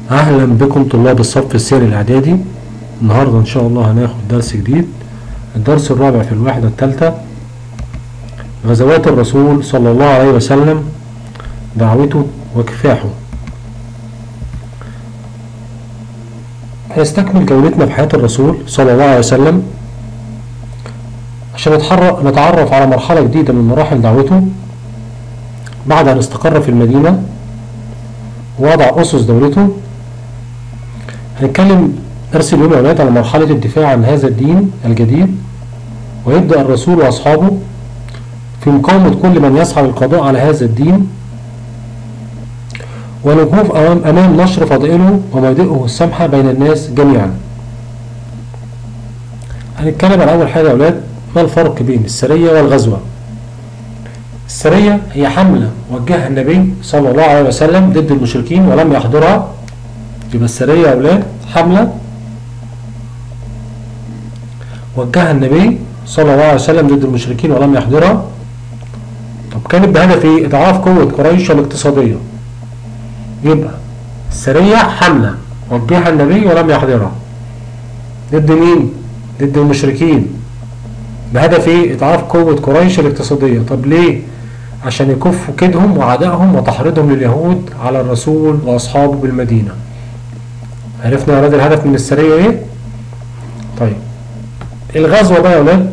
اهلا بكم طلاب الصف الثاني الاعدادي النهارده ان شاء الله هناخد درس جديد الدرس الرابع في الوحده الثالثه غزوات الرسول صلى الله عليه وسلم دعوته وكفاحه هنستكمل جولتنا في حياة الرسول صلى الله عليه وسلم عشان نتحرك نتعرف على مرحلة جديدة من مراحل دعوته بعد أن استقر في المدينة ووضع أسس دولته هنتكلم درس اليوم يا ولاد على مرحلة الدفاع عن هذا الدين الجديد ويبدأ الرسول وأصحابه في مقاومة كل من يسعى للقضاء على هذا الدين والوقوف أمام, أمام نشر فضائله ومبادئه السامحة بين الناس جميعا هنتكلم عن أول حاجة يا أولاد ما الفرق بين السرية والغزوة السرية هي حملة وجهها النبي صلى الله عليه وسلم ضد المشركين ولم يحضرها يبقى السرية يا أولاد حملة وجهها النبي صلى الله عليه وسلم ضد المشركين ولم يحضرها طب كانت بهدف ايه؟ إضعاف قوة قريش الاقتصادية يبقى السرية حملة وجهها النبي ولم يحضرها ضد مين؟ ضد المشركين بهدف ايه؟ إضعاف قوة قريش الاقتصادية طب ليه؟ عشان يكفوا كيدهم وعدائهم وتحريضهم لليهود على الرسول وأصحابه بالمدينة عرفنا يا ولاد الهدف من السرية ايه؟ طيب الغزوة بقى يا ولاد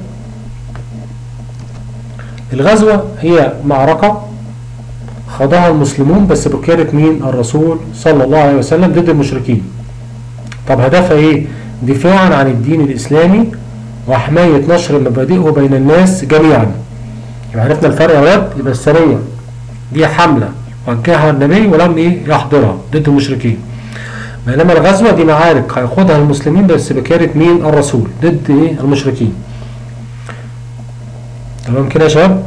الغزوة هي معركة خاضها المسلمون بس بقيادة مين؟ الرسول صلى الله عليه وسلم ضد المشركين. طب هدفها ايه؟ دفاعا عن الدين الإسلامي وحماية نشر مبادئه بين الناس جميعا. يبقى عرفنا الفرق يا ولاد؟ يبقى السرية دي حملة وجهها النبي ولم ايه؟ يحضرها ضد المشركين. بينما الغزوة دي معارك هيخوضها المسلمين بس بقيادة مين؟ الرسول ضد ايه؟ المشركين. تمام كده يا شباب؟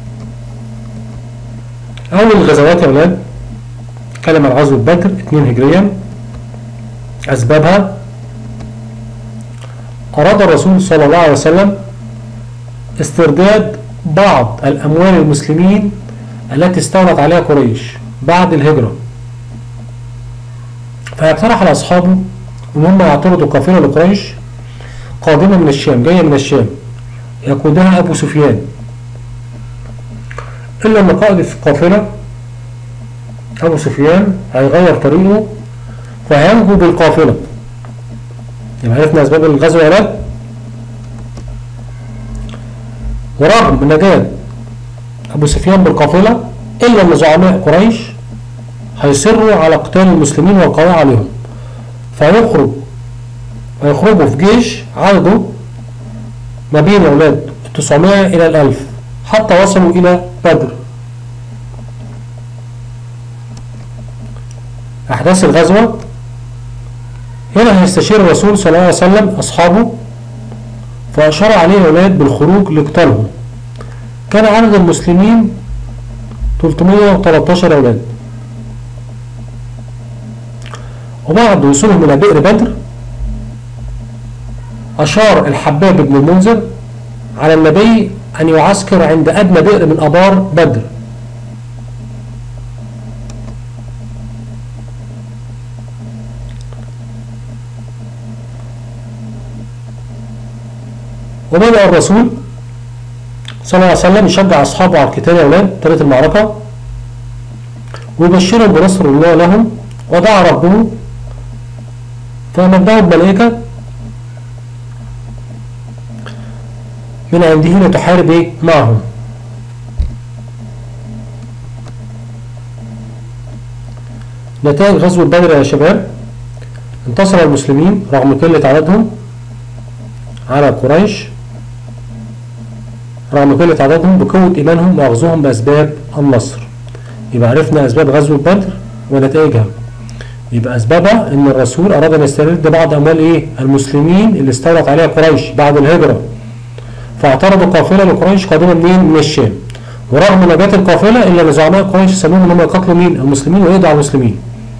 أول الغزوات يا أولاد نتكلم عن غزوة بدر 2 هجريا أسبابها أراد الرسول صلى الله عليه وسلم استرداد بعض الأموال المسلمين التي استولت عليها قريش بعد الهجرة فيقترح على أصحابه إن هم يعترضوا قافلة لقريش قادمة من الشام جاية من الشام يقودها أبو سفيان إلا أن قائد القافلة أبو سفيان هيغير طريقه فهينجو بالقافلة يبقى عرفنا أسباب الغزوة يا ولاد ورغم من نجاة أبو سفيان بالقافلة إلا أن زعماء قريش هيصروا على قتال المسلمين والقضاء عليهم فيخرج ويخرجوا في جيش عدده ما بين أولاد 900 إلى الألف حتى وصلوا إلى بدر أحداث الغزوة هنا هيستشير الرسول صلى الله عليه وسلم أصحابه فأشار عليه أولاد بالخروج لقتالهم كان عدد المسلمين 313 أولاد وبعد وصولهم إلى بئر بدر أشار الحباب بن المنذر على النبي أن يعسكر عند أدنى بئر من أبار بدر وبدأ الرسول صلى الله عليه وسلم يشجع أصحابه على القتال يا أولاد طريقة المعركة ويبشرهم بنصر الله لهم ودعا ربه فمدهم الملائكة من عنده لتحارب ايه معهم نتائج غزوة بدر يا شباب انتصر المسلمين رغم قلة عددهم على قريش رغم قلة عددهم بقوة إيمانهم وأخذهم بأسباب النصر يبقى عرفنا أسباب غزوة بدر ونتائجها يبقى أسبابها إن الرسول أراد أن يسترد بعض أموال إيه المسلمين اللي استولت عليها قريش بعد الهجرة فاعترضوا قافلة لقريش قادمة منين؟ من الشام. ورغم نجاة القافلة إلا أن زعماء قريش سموهم إن هم يقاتلوا مين؟ المسلمين ويقضوا على المسلمين.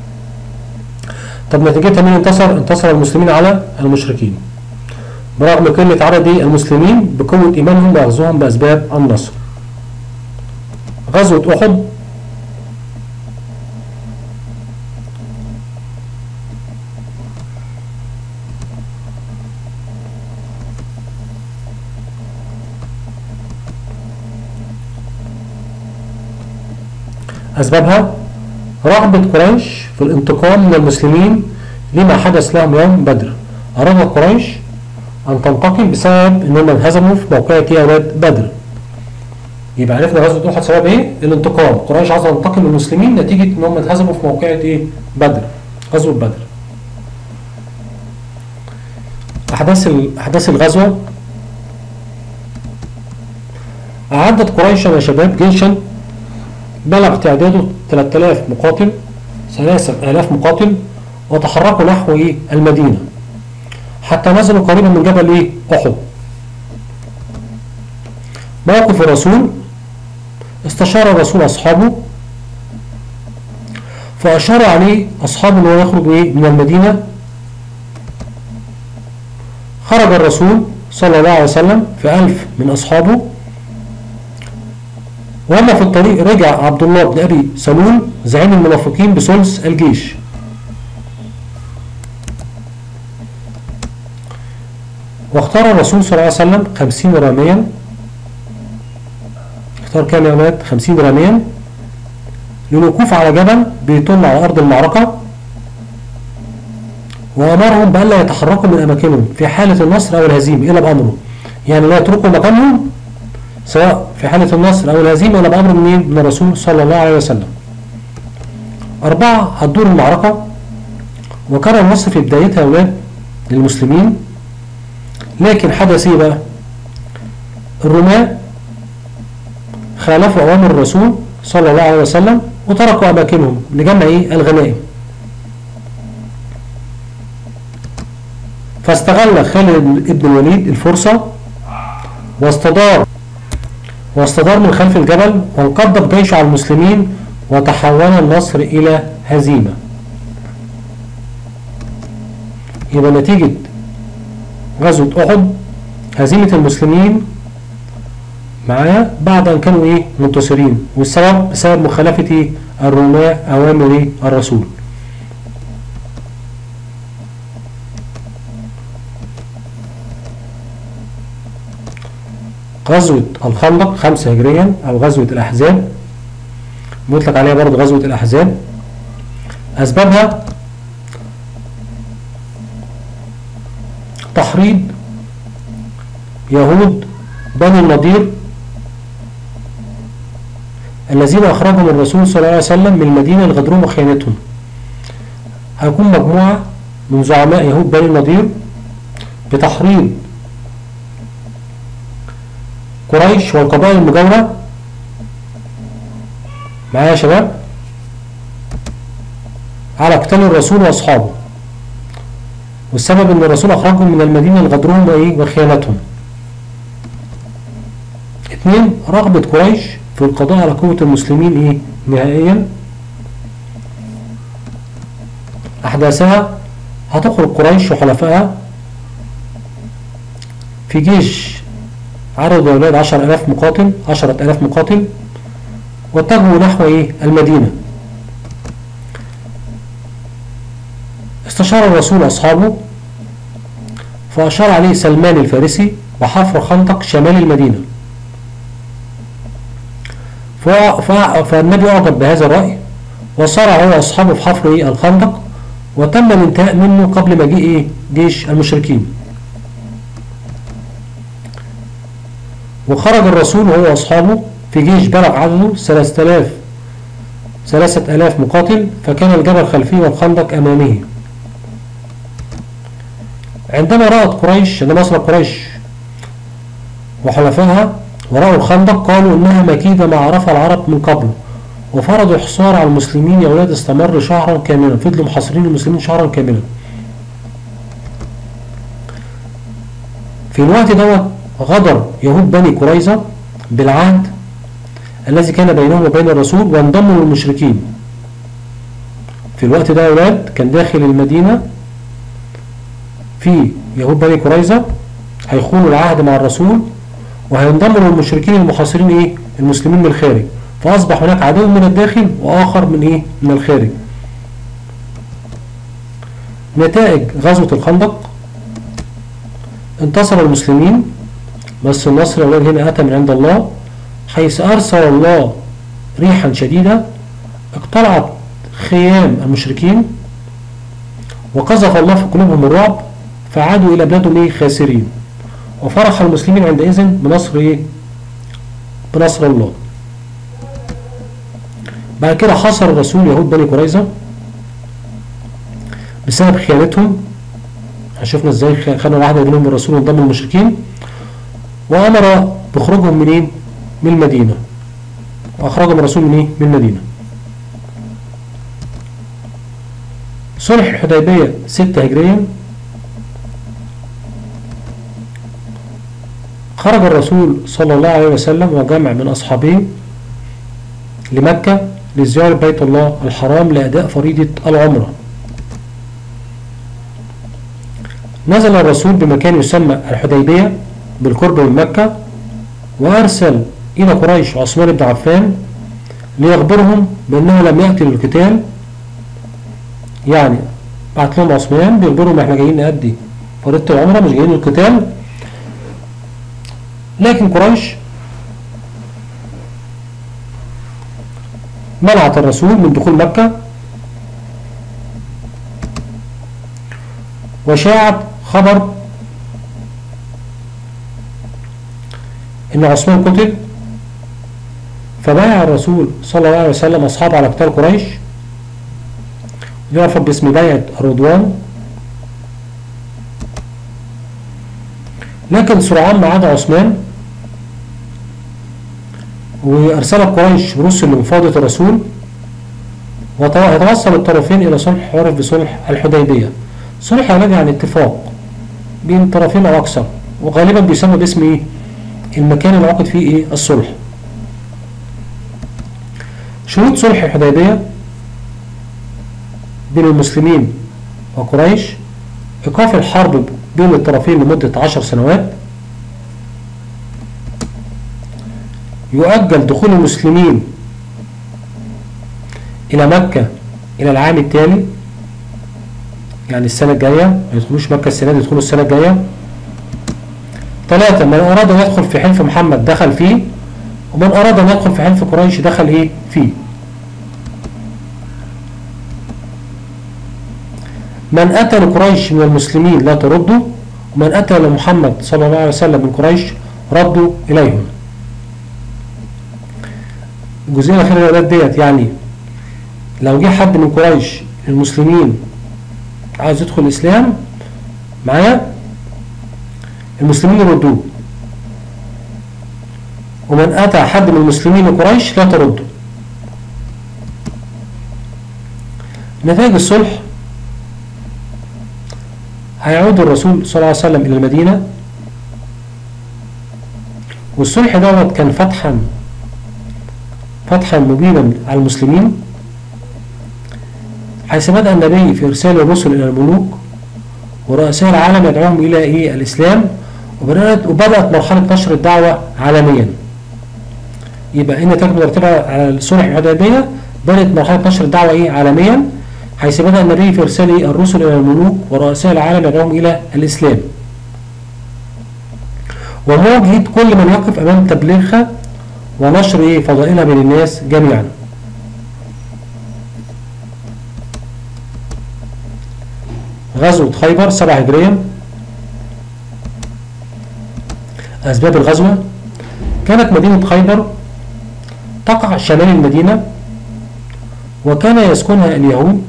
طب نتيجتها مين انتصر؟ انتصر المسلمين على المشركين. برغم قلة عدد المسلمين بقوة إيمانهم وأخذهم بأسباب النصر. غزوة أحد أسبابها رغبة قريش في الانتقام من المسلمين لما حدث لهم يوم بدر أراد قريش أن تنتقم بسبب أنهم انهزموا في موقعة إيه يا أولاد بدر يبقى عرفنا غزوة أحد سبب إيه؟ الانتقام قريش عايزة تنتقم من المسلمين نتيجة أنهم انهزموا في موقعة إيه؟ بدر غزوة بدر أحداث ال- أحداث الغزوة أعدت قريش يا شباب جيشا بلغ تعداده 3000 مقاتل 3000 مقاتل وتحركوا نحو إيه؟ المدينة حتى نزلوا قريبا من جبل إيه؟ أحد موقف الرسول استشار الرسول أصحابه فأشار عليه أصحابه أنه يخرج إيه؟ من المدينة خرج الرسول صلى الله عليه وسلم في ألف من أصحابه وأما في الطريق رجع عبد الله بن أبي سلول زعيم المنافقين بثلث الجيش واختار الرسول صلى الله عليه وسلم خمسين راميا اختار كام يا أولاد خمسين راميا للوقوف على جبل بيطل على أرض المعركة وأمرهم بألا يتحركوا من أماكنهم في حالة النصر أو الهزيمة إلا بأمره يعني لا يتركوا مكانهم سواء في حالة النصر أو الهزيمة إلا بأمر منين من الرسول صلى الله عليه وسلم أربعة هتدور المعركة وكان النصر في بدايتها يا أولاد للمسلمين لكن حدث إيه بقى الرماة خالفوا أوامر الرسول صلى الله عليه وسلم وتركوا أماكنهم لجمع إيه الغنائم فاستغل خالد بن الوليد الفرصة واستدار واستدار من خلف الجبل وانقض بجيشه على المسلمين وتحول النصر إلى هزيمة يبقى نتيجة غزوة أحد هزيمة المسلمين معايا بعد أن كانوا إيه منتصرين والسبب بسبب مخالفة إيه الرماة أوامر إيه الرسول غزوة الخندق خمسة هجريا أو غزوة الأحزاب بيطلق عليها برضه غزوة الأحزاب أسبابها تحريض يهود بني النضير الذين أخرجهم الرسول صلى الله عليه وسلم من المدينة لغدرهم وخيانتهم هيكون مجموعة من زعماء يهود بني النضير بتحريض قريش والقبائل المجاورة معايا يا شباب على قتال الرسول واصحابه والسبب ان الرسول اخرجهم من المدينة لغدرهم وايه وخيانتهم اثنين رغبة قريش في القضاء على قوة المسلمين ايه نهائيا احداثها هتخرج قريش وحلفائها في جيش عدد أولاد عشر ألاف مقاتل عشرة ألاف مقاتل واتجهوا نحو إيه المدينة استشار الرسول أصحابه فأشار عليه سلمان الفارسي وحفر خندق شمال المدينة ف- ف- فالنبي أعجب بهذا الرأي وصار هو وأصحابه في حفر إيه الخندق وتم الانتهاء منه قبل مجيء إيه جيش المشركين وخرج الرسول وهو وأصحابه في جيش بلغ عدده 3000 3000 مقاتل فكان الجبل خلفيه والخندق أمامه عندما رأت قريش عندما وصل قريش وحلفائها ورأوا الخندق قالوا إنها مكيدة ما عرفها العرب من قبل وفرضوا الحصار على المسلمين يا أولاد استمر شهرا كاملا فضلوا محاصرين المسلمين شهرا كاملا في الوقت دوت غدر يهود بني قريظة بالعهد الذي كان بينهم وبين الرسول وانضموا للمشركين في الوقت ده يا أولاد كان داخل المدينة في يهود بني قريظة هيخونوا العهد مع الرسول وهينضموا للمشركين المحاصرين ايه المسلمين من الخارج فأصبح هناك عدو من الداخل وآخر من ايه من الخارج نتائج غزوة الخندق انتصر المسلمين بس النصر يا أولاد هنا أتى من عند الله حيث أرسل الله ريحا شديدة اقتلعت خيام المشركين وقذف الله في قلوبهم الرعب فعادوا إلى بلادهم إيه خاسرين وفرح المسلمين عندئذ بنصر إيه بنصر الله بعد كده حصر الرسول يهود بني قريظة بسبب خيانتهم شفنا ازاي خانوا واحدة منهم الرسول وانضم المشركين وأمر بخروجهم منين؟ من المدينة وأخرجهم الرسول من إيه؟ من المدينة صلح الحديبية 6 هجريا خرج الرسول صلى الله عليه وسلم وجمع من أصحابه لمكة لزيارة بيت الله الحرام لأداء فريضة العمرة نزل الرسول بمكان يسمى الحديبية بالقرب من مكة وأرسل إلى قريش عثمان بن عفان ليخبرهم بأنه لم يأتي للقتال يعني بعت لهم عثمان بيخبرهم احنا جايين نأدي فريضة العمرة مش جايين للقتال لكن قريش منعت الرسول من دخول مكة وشاعت خبر ان عثمان قتل فبايع الرسول صلى الله عليه وسلم اصحابه على قتال قريش يعرف باسم بيعة الرضوان لكن سرعان ما عاد عثمان وأرسلت قريش رسل لمفاوضة الرسول وتوصل الطرفين إلى صلح عرف بصلح الحديبية صلح يعني عن اتفاق بين طرفين أو أكثر وغالبا بيسمى باسم إيه؟ المكان اللي عقد فيه إيه؟ الصلح شروط صلح الحديبية بين المسلمين وقريش إيقاف الحرب بين الطرفين لمدة عشر سنوات يؤجل دخول المسلمين إلى مكة إلى العام التالي يعني السنة الجاية ما يدخلوش مكة السنة دي يدخلوا السنة الجاية ثلاثة من أراد أن يدخل في حلف محمد دخل فيه ومن أراد أن يدخل في حلف قريش دخل إيه فيه من أتى لقريش من المسلمين لا تردوا ومن أتى لمحمد صلى الله عليه وسلم من قريش ردوا إليهم الجزئية الأخيرة ديت يعني لو جه حد من قريش المسلمين عايز يدخل الإسلام معايا المسلمين يردوه ومن أتى حد من المسلمين لقريش لا ترده نتائج الصلح هيعود الرسول صلى الله عليه وسلم إلى المدينة والصلح دوت كان فتحا فتحا مبينا على المسلمين حيث بدأ النبي في إرسال الرسل إلى الملوك ورؤساء العالم يدعوهم إلى إيه الإسلام وبدأت, وبدأت مرحلة نشر الدعوة عالميا يبقى إن تكمل مرتبة على صلح الحديبية بدأت مرحلة نشر الدعوة إيه عالميا حيث بدأ النبي في إرسال الرسل إلى الملوك ورؤساء العالم يدعوهم إلى الإسلام ومواجهة كل من يقف أمام تبليغها ونشر إيه فضائلها بين الناس جميعا غزوة خيبر 7 هجريا أسباب الغزوة كانت مدينة خيبر تقع شمال المدينة وكان يسكنها اليهود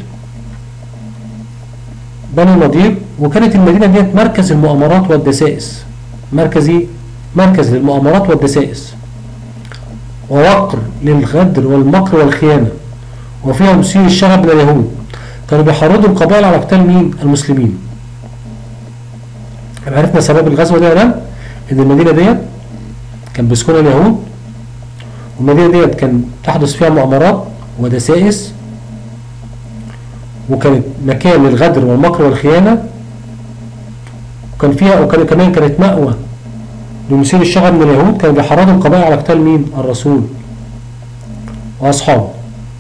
بني النضير وكانت المدينة ديت مركز المؤامرات والدسائس مركزي مركز للمؤامرات والدسائس ووقر للغدر والمكر والخيانة وفيها مثير الشغب من اليهود كانوا بيحرضوا القبائل على قتال مين؟ المسلمين. احنا عرفنا سبب الغزوة دي ولا ان المدينة ديت كان بيسكنها اليهود والمدينة ديت كان تحدث فيها مؤامرات ودسائس وكانت مكان للغدر والمكر والخيانة وكان فيها وكان كمان كانت مأوى لمثير الشغب من اليهود كانوا بيحرضوا القبائل على قتال مين؟ الرسول وأصحابه.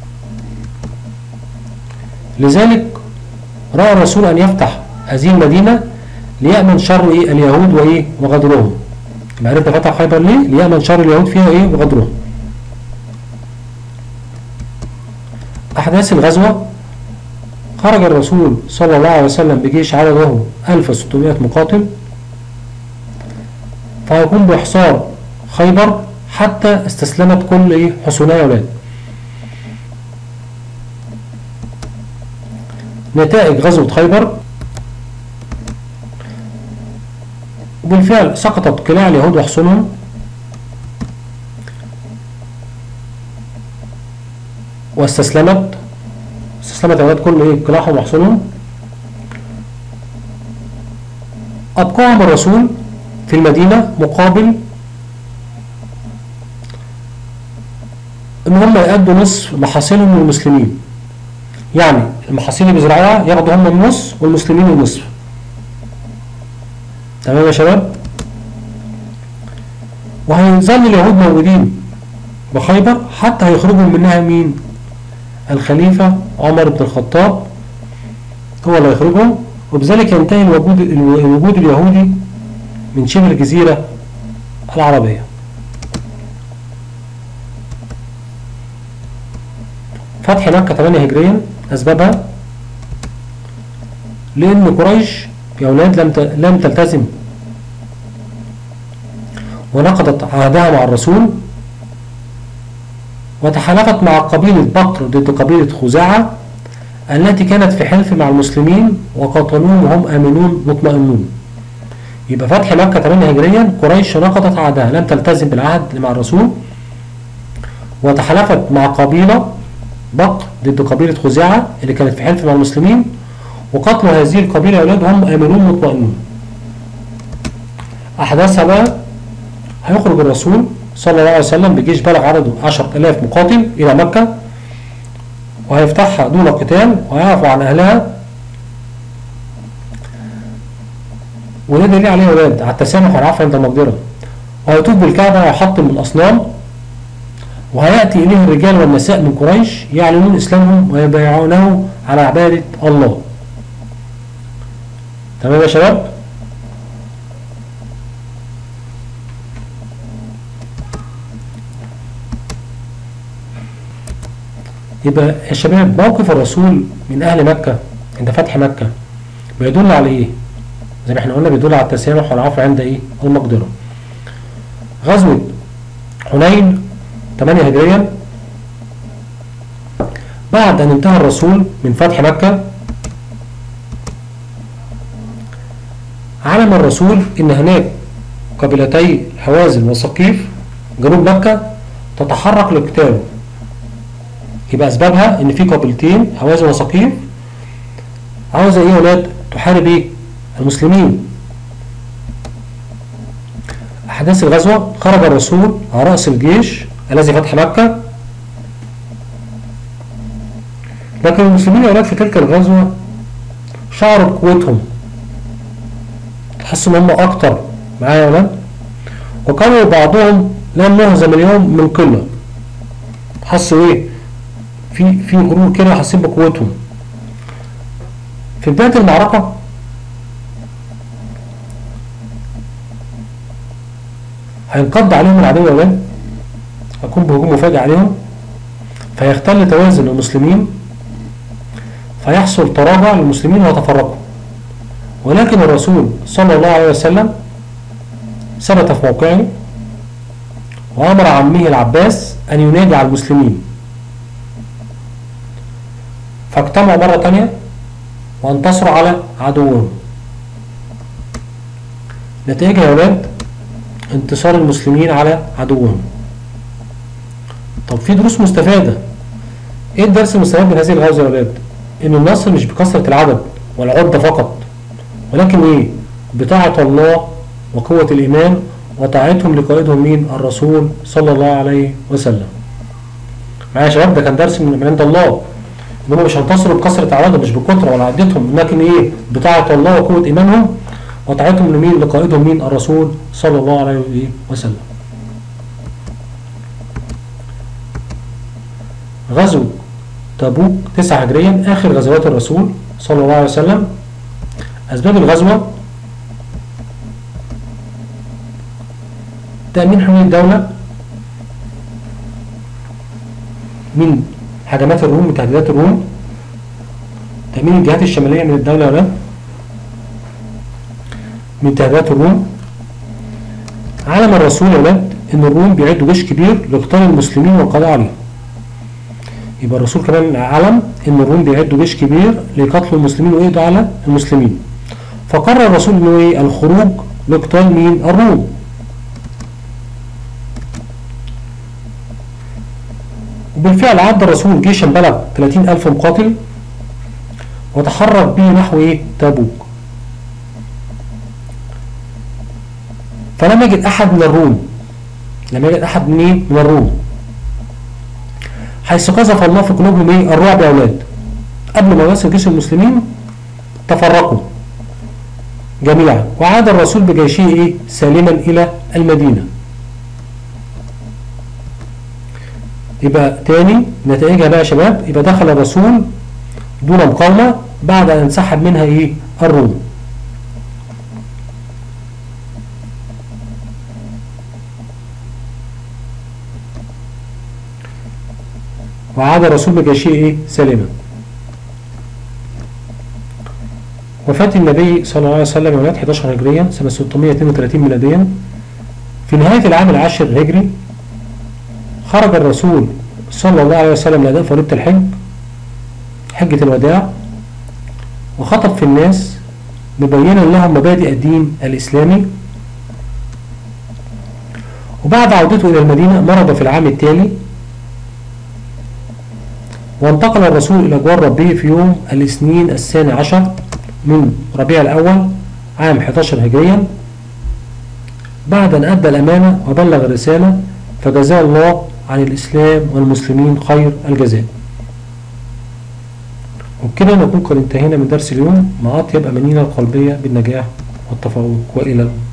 لذلك رأى الرسول أن يفتح هذه المدينة ليأمن شر إيه اليهود وإيه وغدرهم. عرفنا فتح خيبر ليه؟ ليأمن شر اليهود فيها إيه وغدرهم. أحداث الغزوة خرج الرسول صلى الله عليه وسلم بجيش عدده 1600 مقاتل فيقوم بإحصار خيبر حتى استسلمت كل إيه حصونها يا ولاد نتائج غزوة خيبر وبالفعل سقطت قلاع اليهود وحصونهم واستسلمت استسلمت اليهود كل ايه قلاعهم وحصونهم أبقاهم الرسول في المدينة مقابل إن هم يأدوا نصف محاصيلهم للمسلمين يعني المحاصيل اللي بيزرعوها ياخدوا هم النص والمسلمين النصف تمام يا شباب وهيظل اليهود موجودين بخيبر حتى هيخرجوا منها مين الخليفة عمر بن الخطاب هو اللي هيخرجهم وبذلك ينتهي الوجود الوجود اليهودي من شبه الجزيرة العربية فتح مكة 8 هجريا أسبابها لأن قريش يا أولاد لم لم تلتزم ونقضت عهدها مع الرسول وتحالفت مع قبيلة بكر ضد قبيلة خزاعة التي كانت في حلف مع المسلمين وقاتلوهم وهم آمنون مطمئنون يبقى فتح مكة 8 هجريا قريش نقضت عهدها لم تلتزم بالعهد مع الرسول وتحالفت مع قبيلة بكر ضد قبيلة خزاعة اللي كانت في حلف مع المسلمين وقتلوا هذه القبيلة أولاد هم آمنون مطمئنون أحداثها بقى هيخرج الرسول صلى الله عليه وسلم بجيش بلغ عدده 10000 مقاتل إلى مكة وهيفتحها دون قتال ويعفو عن أهلها وده دليل عليه يا ولاد على التسامح والعفو عند المقدرة وهيطوف بالكعبة ويحطم الأصنام وهيأتي إليه الرجال والنساء من قريش يعلنون إسلامهم ويبايعونه على عبادة الله تمام يا شباب يبقى يا شباب موقف الرسول من أهل مكة عند فتح مكة بيدل على إيه؟ زي ما احنا قلنا بيدل على التسامح والعفو عند إيه؟ المقدرة. غزوة حنين 8 هجريا بعد أن انتهى الرسول من فتح مكة علم الرسول إن هناك قبيلتي حوازن وثقيف جنوب مكة تتحرك لقتاله يبقى أسبابها إن في قبيلتين حوازن وثقيف عاوزة إيه يا ولاد؟ تحارب إيه؟ المسلمين أحداث الغزوة خرج الرسول على رأس الجيش الذي فتح مكة لكن المسلمين يا ولاد في تلك الغزوة شعروا بقوتهم تحسوا ان هم اكتر معايا يا ولاد وكانوا بعضهم لم يهزم اليوم من قله حسوا ايه في في غرور كده حاسين بقوتهم في بدايه المعركه هينقض عليهم العدو يا ولاد هيكون بهجوم مفاجئ عليهم فيختل توازن المسلمين فيحصل تراجع للمسلمين ويتفرقوا ولكن الرسول صلى الله عليه وسلم ثبت في موقعه وأمر عمه العباس أن ينادي على المسلمين فاجتمعوا مرة تانية وانتصروا على عدوهم نتائج يا ولاد انتصار المسلمين على عدوهم طب في دروس مستفادة ايه الدرس المستفاد من هذه الغزوة يا ولاد ان النصر مش بكثرة العدد والعدة فقط ولكن ايه بطاعة الله وقوة الإيمان وطاعتهم لقائدهم مين الرسول صلى الله عليه وسلم معايا يا شباب ده كان درس من عند الله ان هم مش هينتصروا بكثرة عددهم مش بكثرة ولا عدتهم لكن ايه بطاعة الله وقوة إيمانهم وطاعتهم لمين لقائدهم مين الرسول صلى الله عليه وسلم غزو تبوك 9 هجريا آخر غزوات الرسول صلى الله عليه وسلم أسباب الغزوة تأمين حماية الدولة من هجمات الروم وتهديدات الروم تأمين الجهات الشمالية من الدولة ولا من تهديدات الروم علم الرسول يا ولاد ان الروم بيعدوا جيش كبير لقتال المسلمين والقضاء عليهم يبقى الرسول كمان علم ان الروم بيعدوا جيش كبير لقتل المسلمين ويقضوا على المسلمين فقرر الرسول انه ايه الخروج لقتال مين الروم وبالفعل عد الرسول جيشا بلغ 30 ألف مقاتل وتحرك به نحو ايه تبوك فلم يجد احد من الروم لم يجد احد من ايه من الروم حيث قذف الله في قلوبهم ايه الرعب يا اولاد قبل ما يصل جيش المسلمين تفرقوا جميعا وعاد الرسول بجيشه ايه سالما الى المدينه يبقى تاني نتائجها بقى يا شباب يبقى دخل الرسول دون مقاومه بعد ان انسحب منها ايه الروم وعاد الرسول بجيشه ايه سالما وفاة النبي صلى الله عليه وسلم يوم 11 هجريا سنة 632 ميلاديا في نهاية العام العاشر الهجري خرج الرسول صلى الله عليه وسلم لأداء فريضة الحج حجة الوداع وخطب في الناس مبينا لهم مبادئ الدين الإسلامي وبعد عودته إلى المدينة مرض في العام التالي وانتقل الرسول إلى جوار ربه في يوم الاثنين الثاني عشر من ربيع الأول عام 11 هجريا بعد أن أدى الأمانة وبلغ الرسالة فجزاه الله عن الإسلام والمسلمين خير الجزاء وبكده نكون قد انتهينا من درس اليوم مع أطيب أمانينا القلبية بالنجاح والتفوق وإلى